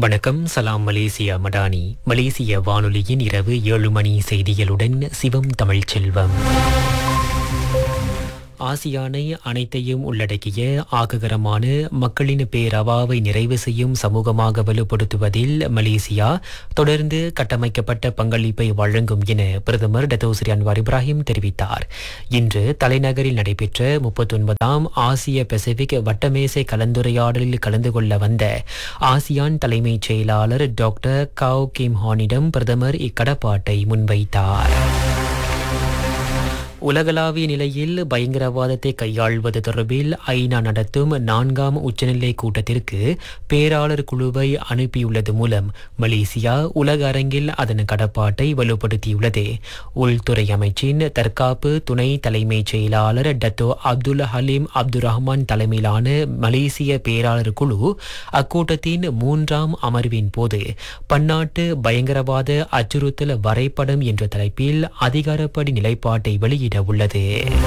வணக்கம் சலாம் மலேசியா மடானி மலேசிய வானொலியின் இரவு ஏழு மணி செய்திகளுடன் சிவம் தமிழ்ச்செல்வம் ஆசியானை அனைத்தையும் உள்ளடக்கிய ஆக்ககரமான மக்களின் பேரவாவை நிறைவு செய்யும் சமூகமாக வலுப்படுத்துவதில் மலேசியா தொடர்ந்து கட்டமைக்கப்பட்ட பங்களிப்பை வழங்கும் என பிரதமர் டத்தோஸ்ரீ அன்வார் இப்ராஹிம் தெரிவித்தார் இன்று தலைநகரில் நடைபெற்ற முப்பத்தொன்பதாம் ஆசிய பசிபிக் வட்டமேசை கலந்துரையாடலில் கலந்து கொள்ள வந்த ஆசியான் தலைமைச் செயலாளர் டாக்டர் காவ் கிம் ஹானிடம் பிரதமர் இக்கடப்பாட்டை முன்வைத்தார் உலகளாவிய நிலையில் பயங்கரவாதத்தை கையாள்வது தொடர்பில் ஐநா நடத்தும் நான்காம் உச்சநிலை கூட்டத்திற்கு பேராளர் குழுவை அனுப்பியுள்ளது மூலம் மலேசியா உலக அரங்கில் அதன் கடப்பாட்டை வலுப்படுத்தியுள்ளது உள்துறை அமைச்சின் தற்காப்பு துணை தலைமைச் செயலாளர் Dato Abdul Halim Abdul Rahman தலைமையிலான மலேசிய பேராளர் குழு அக்கூட்டத்தின் மூன்றாம் அமர்வின் போது பன்னாட்டு பயங்கரவாத அச்சுறுத்தல் வரைபடம் என்ற தலைப்பில் அதிகாரப்படி நிலைப்பாட்டை வெளியிட உள்ளது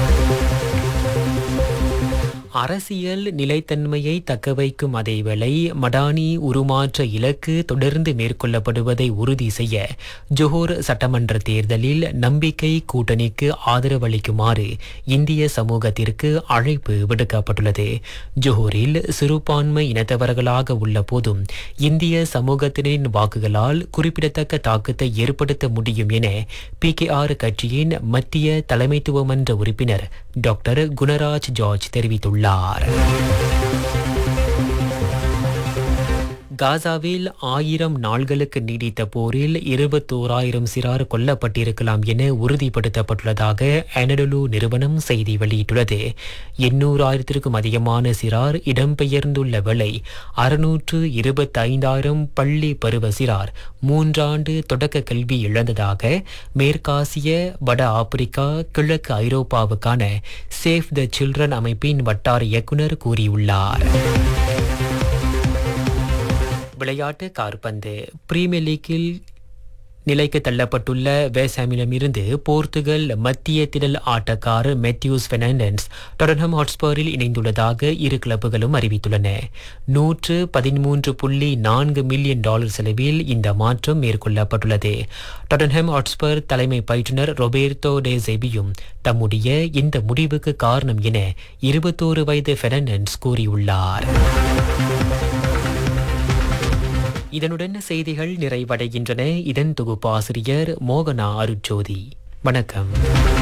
அரசியல் நிலைத்தன்மையை தக்கவைக்கும் அதேவேளை மடானி உருமாற்ற இலக்கு தொடர்ந்து மேற்கொள்ளப்படுவதை உறுதி செய்ய ஜோஹர் சட்டமன்ற தேர்தலில் நம்பிக்கை கூட்டணிக்கு ஆதரவளிக்குமாறு இந்திய சமூகத்திற்கு அழைப்பு விடுக்கப்பட்டுள்ளது ஜோஹரில் சிறுபான்மை இனத்தவர்களாக உள்ள போதும் இந்திய சமூகத்தினரின் வாக்குகளால் குறிப்பிடத்தக்க தாக்கத்தை ஏற்படுத்த முடியும் என பி கட்சியின் மத்திய தலைமைத்துவமன்ற உறுப்பினர் டாக்டர் குணராஜ் ஜார்ஜ் தெரிவித்துள்ளார் காசாவில் ஆயிரம் நாள்களுக்கு நீடித்த போரில் இருபத்தோராயிரம் சிறார் கொல்லப்பட்டிருக்கலாம் என உறுதிப்படுத்தப்பட்டுள்ளதாக அனடலு நிறுவனம் செய்தி வெளியிட்டுள்ளது எண்ணூறாயிரத்திற்கும் அதிகமான சிறார் இடம்பெயர்ந்துள்ள வேளை அறுநூற்று இருபத்தைந்தாயிரம் பள்ளி பருவ சிறார் மூன்றாண்டு தொடக்க கல்வி இழந்ததாக மேற்காசிய வட ஆப்பிரிக்கா கிழக்கு ஐரோப்பாவுக்கான சேஃப் த சில்ட்ரன் அமைப்பின் வட்டார இயக்குனர் கூறியுள்ளார் விளையாட்டு கார்பந்து பிரீமியர் லீக்கில் நிலைக்கு தள்ளப்பட்டுள்ள வேசாமிடமிருந்து போர்த்துகல் மத்திய திடல் ஆட்டக்காரர் மெத்யூஸ் பெர்னாண்டன்ஸ் டொடன்ஹம் ஹாட்ஸ்பரில் இணைந்துள்ளதாக இரு கிளப்புகளும் அறிவித்துள்ளன நூற்று பதிமூன்று புள்ளி நான்கு மில்லியன் டாலர் செலவில் இந்த மாற்றம் மேற்கொள்ளப்பட்டுள்ளது டொடன்ஹம் ஹாட்ஸ்பர் தலைமை பயிற்றுனர் ரொபேர்டோ டே செபியும் தம்முடைய இந்த முடிவுக்கு காரணம் என இருபத்தோரு வயது பெர்னாண்டன்ஸ் கூறியுள்ளார் இதனுடன் செய்திகள் நிறைவடைகின்றன இதன் தொகுப்பாசிரியர் மோகனா அருட்ஜோதி வணக்கம்